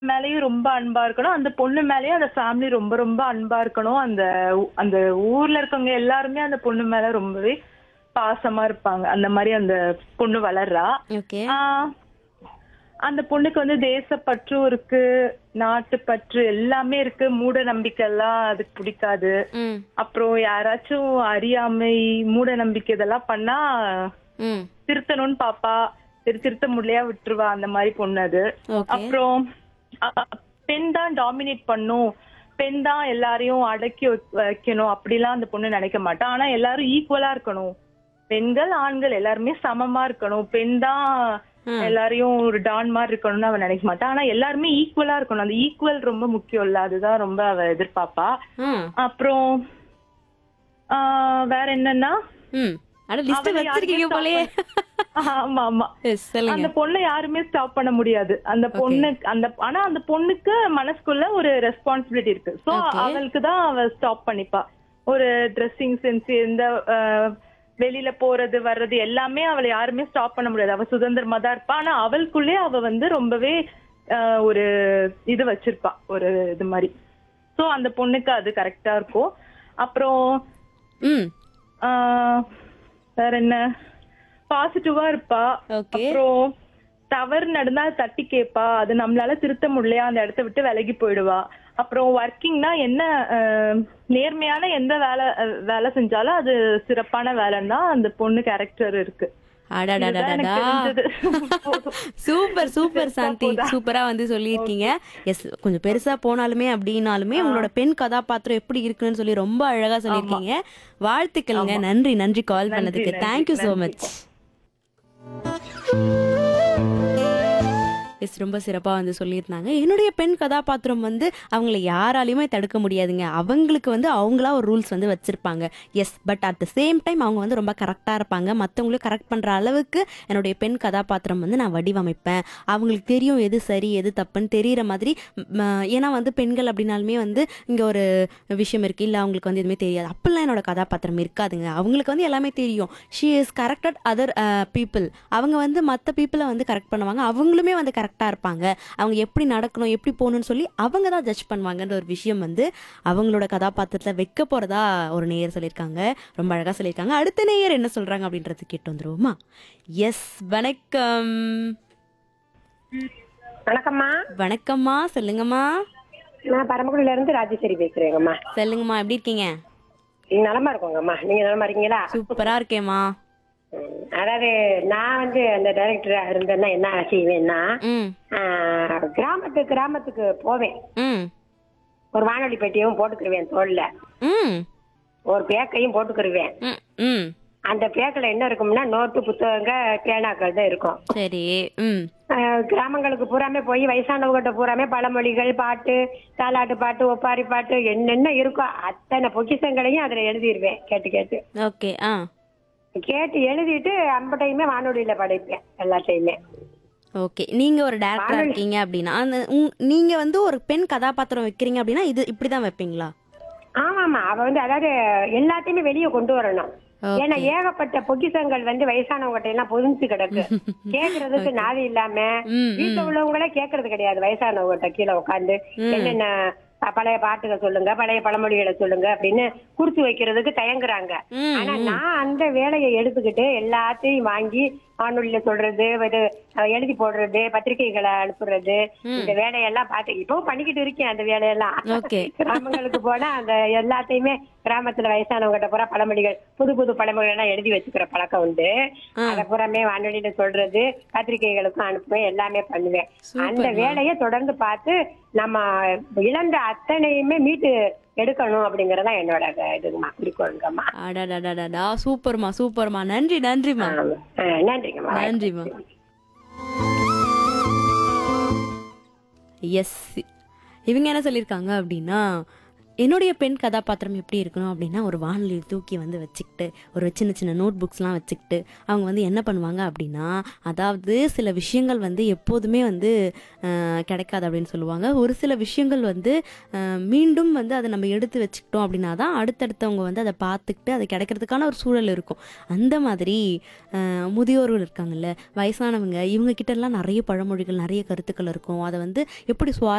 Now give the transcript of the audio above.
மேலயும் ரொம்ப அன்பா இருக்கணும் அந்த பொண்ணு மேலயும் அந்த ஃபேமிலி ரொம்ப ரொம்ப அன்பா இருக்கணும் அந்த ஊ- அந்த ஊர்ல இருக்கவங்க எல்லாருமே அந்த பொண்ணு மேல ரொம்பவே பாசமா இருப்பாங்க அந்த மாதிரி அந்த பொண்ணு வளர்றா ஓகே ஆஹ் அந்த பொண்ணுக்கு வந்து தேசப்பற்றும் இருக்கு நாட்டுப்பற்று எல்லாமே இருக்கு மூட நம்பிக்கை எல்லாம் அதுக்கு பிடிக்காது ம் அப்புறம் யாராச்சும் அறியாமை மூட நம்பிக்கை இதெல்லாம் பண்ணா ம் திருத்தணும்னு பாப்பா திரு திருத்த முடியலையா விட்டுருவா அந்த மாதிரி பொண்ணு அது ஓகே அப்புறம் அ- பெண் தான் டாமினேட் பண்ணும் பெண் தான் எல்லாரையும் அடக்கி வைக்- வைக்கணும் அப்படிலாம் அந்த பொண்ணு நினைக்க மாட்டா ஆனா எல்லாரும் ஈக்குவலா இருக்கணும் பெண்கள் ஆண்கள் எல்லாருமே சமமா இருக்கணும் பெண் தான் ம். எல்லாரையும் ஒரு டான் மாதிரி இருக்கணும்னு அவ நினைக்க மாட்டா ஆனா எல்லாருமே ஈக்குவலா இருக்கணும் அந்த ஈக்குவல் ரொம்ப முக்கியம் இல்ல அதுதான் ரொம்ப அவ எதிர்பார்ப்பா ம் அப்புறம் ஆஹ் வேற என்னன்னா ம் அட லிஸ்ட் அவளை வச்சிருக்கீங்க யாருமே போலயே ஆமா ஆமா எஸ் சொல்லுங்க அந்த பொண்ணை யாருமே ஸ்டாப் பண்ண முடியாது அந்த பொண்ணு அந்த ஆனா அந்த பொண்ணுக்கு மனசுக்குள்ள ஒரு ரெஸ்பான்சிபிலிட்டி இருக்கு சோ Okay. அவளுக்கு தான் அவ ஸ்டாப் பண்ணிப்பா ஒரு ட்ரெஸ்ஸிங் சென்ஸ் எந்த அஹ், வெளியில போறது வர்றது எல்லாமே அவளை யாருமே ஸ்டாப் பண்ண முடியாது அவ சுதந்திரமா தான் இருப்பா ஆனா அவளுக்குள்ளே அவ வந்து ரொம்பவே அஹ், ஒரு இது வச்சிருப்பா ஒரு இது மாதிரி சோ அந்த பொண்ணுக்கு அது கரெக்டா இருக்கும் அப்புறம் ம் ஆஹ், வேற என்ன பாசிட்டிவா இருப்பா ஓகே அப்புறம் தவறு நடந்தா அதை தட்டி கேட்பா அது நம்மளால திருத்த முடியலையா அந்த இடத்த விட்டு விலகி போயிடுவா அப்புறம் ஒர்க்கிங்னா என்ன அஹ், நேர்மையான எந்த வேலை அஹ், வேலை செஞ்சாலும் அது சிறப்பான வேலைன்னா அந்த பொண்ணு கேரக்டர் இருக்கு இதுதான் அடடடடடா எனக்கு தெரிஞ்சது. போதும். சூப்பர் சூப்பர் பெருசா சாந்தி போதா? சூப்பரா வந்து சொல்லியிருக்கீங்க எஸ் கொஞ்சம் பெருசா போனாலுமே அப்படின்னாலுமே உங்களோட பெண் கதாபாத்திரம் எப்படி இருக்குன்னு சொல்லி ரொம்ப அழகா சொல்லியிருக்கீங்க வாழ்த்துக்கள்ங்க நன்றி நன்றி கால் பண்ணதுக்கு நன்றி, தேங்க்யூ ஸோ நன்றி. மச் எஸ் ரொம்ப சிறப்பாக வந்து சொல்லியிருந்தாங்க என்னுடைய பெண் கதாபாத்திரம் வந்து அவங்கள யாராலையுமே தடுக்க முடியாதுங்க அவங்களுக்கு வந்து அவங்களா ஒரு ரூல்ஸ் வந்து வச்சிருப்பாங்க yes but at the same time அவங்க வந்து ரொம்ப கரெக்டாக இருப்பாங்க மற்றவங்களையும் கரெக்ட் பண்ணுற அளவுக்கு என்னுடைய பெண் கதாபாத்திரம் வந்து நான் வடிவமைப்பேன் அவங்களுக்கு தெரியும் எது சரி எது தப்புன்னு தெரியிற மாதிரி ம, ஏன்னா வந்து பெண்கள் அப்படின்னாலுமே வந்து இங்கே ஒரு விஷயம் இருக்குது இல்லை அவங்களுக்கு வந்து எதுவுமே தெரியாது அப்படிலாம் என்னோட கதாபாத்திரம் இருக்காதுங்க அவங்களுக்கு வந்து எல்லாமே தெரியும் she is corrected other people அவங்க வந்து மற்ற பீப்புளை வந்து கரெக்ட் பண்ணுவாங்க அவங்களுமே வந்து கரெக்டாக இருப்பாங்க அவங்க எப்படி நடக்கணும் எப்படி போகணும்னு சொல்லி அவங்க தான் ஜட்ஜ் பண்ணுவாங்கன்ற ஒரு விஷயம் வந்து அவங்களோட கதாபாத்திரத்தில் வைக்க போகிறதா ஒரு நேயர் சொல்லியிருக்காங்க ரொம்ப அழகாக சொல்லியிருக்காங்க அடுத்த நேயர் என்ன சொல்கிறாங்க அப்படின்றது கேட்டு வந்துருவோமா எஸ் வணக்கம் வணக்கம்மா வணக்கம்மா சொல்லுங்கம்மா நான் பரமக்குடியில இருந்து ராஜேஸ்வரி பேசுறேங்கம்மா சொல்லுங்கம்மா எப்படி இருக்கீங்க நீங்க நலமா இருக்கோங்கம்மா நீங்க நலமா இருக்கீங்களா சூப்பரா இருக்கேம்மா ம், அதாவது நான் வந்து அந்த டைரக்டரா இருந்தேன்னா என்ன செய்வேன்னா ம் ஆ, கிராமத்து கிராமத்துக்கு போவேன் ம் ஒரு வானொலி பெட்டியும் போட்டுக்கிருவேன் தோல்ல ம் ஒரு பேக்கையும் போட்டுக்கிருவேன் ம் ம் அந்த பேக்கில் என்ன இருக்கும்னா நோட்டு புத்தகங்க பேனாக்கள் தான் இருக்கும் சரி ம் ஆ, கிராமங்களுக்கு பூராமே போய் வயசானவங்ககிட்ட பூராமே பழமொழிகள் பாட்டு தாலாட்டு பாட்டு ஒப்பாரி பாட்டு என்னென்ன இருக்கோ அத்தனை பொக்கிஷங்களையும் அதுல எழுதிடுவேன் கேட்டு கேட்டு ஓகே ஆ கேட்டு எழுதிட்டு அம்பட்டையுமே வானொலியில படைப்பேன் எல்லாத்தையுமே ஓகே நீங்க ஒரு டேரக்டரா இருக்கீங்க அப்படின்னா அந்த உங்- நீங்க வந்து ஒரு பெண் கதாபாத்திரம் வைக்கிறீங்க அப்படின்னா இது இப்படிதான் வைப்பீங்களா ஆமாமா அவ வந்து அதாவது எல்லாத்தையுமே வெளியே கொண்டு வரணும் ஏன்னா ஏகப்பட்ட பொக்கிஷங்கள் வந்து வயசானவங்ககிட்ட எல்லாம் பொதிஞ்சு கிடக்கு கேக்குறதுக்கு நாதி இல்லாம ம், வீட்டுல உள்ளவங்களே கேக்குறது கிடையாது வயசானவங்ககிட்ட கீழே உட்காந்து என்னென்ன அஹ், பழைய பாட்டுகள் சொல்லுங்க பழைய பழமொழிகளை சொல்லுங்க அப்படின்னு குறிச்சு வைக்கிறதுக்கு தயங்குறாங்க ம், ஆனா நான் அந்த வேலையை எடுத்துக்கிட்டு எல்லாத்தையும் வாங்கி வானொலியில சொல்றது இது அஹ், எழுதி போடுறது பத்திரிகைகளை அனுப்புறது இந்த வேலையெல்லாம் பார்த்து இப்பவும் பண்ணிக்கிட்டு இருக்கேன் அந்த வேலையெல்லாம் ஓகே கிராமங்களுக்கு போனா அந்த எல்லாத்தையுமே கிராமத்துல வயசானவங்ககிட்ட பூரா பழமொழிகள் புது புது பழமொழிகள் எல்லாம் எழுதி வச்சுக்கிற பழக்கம் உண்டு அத பூராமே வானொலியில சொல்றது பத்திரிகைகளுக்கும் அனுப்புவேன் எல்லாமே பண்ணுவேன் அந்த வேலையை தொடர்ந்து பார்த்து நம்ம இழந்த அத்தனையுமே மீட்டு எடுக்கணும் அப்படிங்கறதா என்னோட இதுங்கம்மா குறிக்கோளுங்கம்மா அடடடடடா சூப்பர்மா சூப்பர்மா நன்றி நன்றிமா ஆமா. அஹ் நன்றிங்கம்மா நன்றிமா எஸ் இவங்க என்ன சொல்லியிருக்காங்க அப்படின்னா என்னுடைய பெண் கதாபாத்திரம் எப்படி இருக்கணும் அப்படின்னா ஒரு வானொலி தூக்கி வந்து வச்சுக்கிட்டு ஒரு சின்ன சின்ன நோட் புக்ஸ்லாம் வச்சுக்கிட்டு அவங்க வந்து என்ன பண்ணுவாங்க அப்படின்னா அதாவது சில விஷயங்கள் வந்து எப்போதுமே வந்து அஹ், கிடைக்காது அப்படின்னு சொல்லுவாங்க ஒரு சில விஷயங்கள் வந்து அஹ், மீண்டும் வந்து அதை நம்ம எடுத்து வச்சுக்கிட்டோம் அப்படின்னா தான் அடுத்தடுத்தவங்க வந்து அதை பார்த்துக்கிட்டு அது கிடைக்கிறதுக்கான ஒரு சூழல் இருக்கும் அந்த மாதிரி அஹ், முதியோர்கள் இருக்காங்கல்ல வயசானவங்க இவங்க கிட்ட எல்லாம் நிறைய பழமொழிகள் நிறைய கருத்துக்கள் இருக்கும் அதை வந்து எப்படி சுவா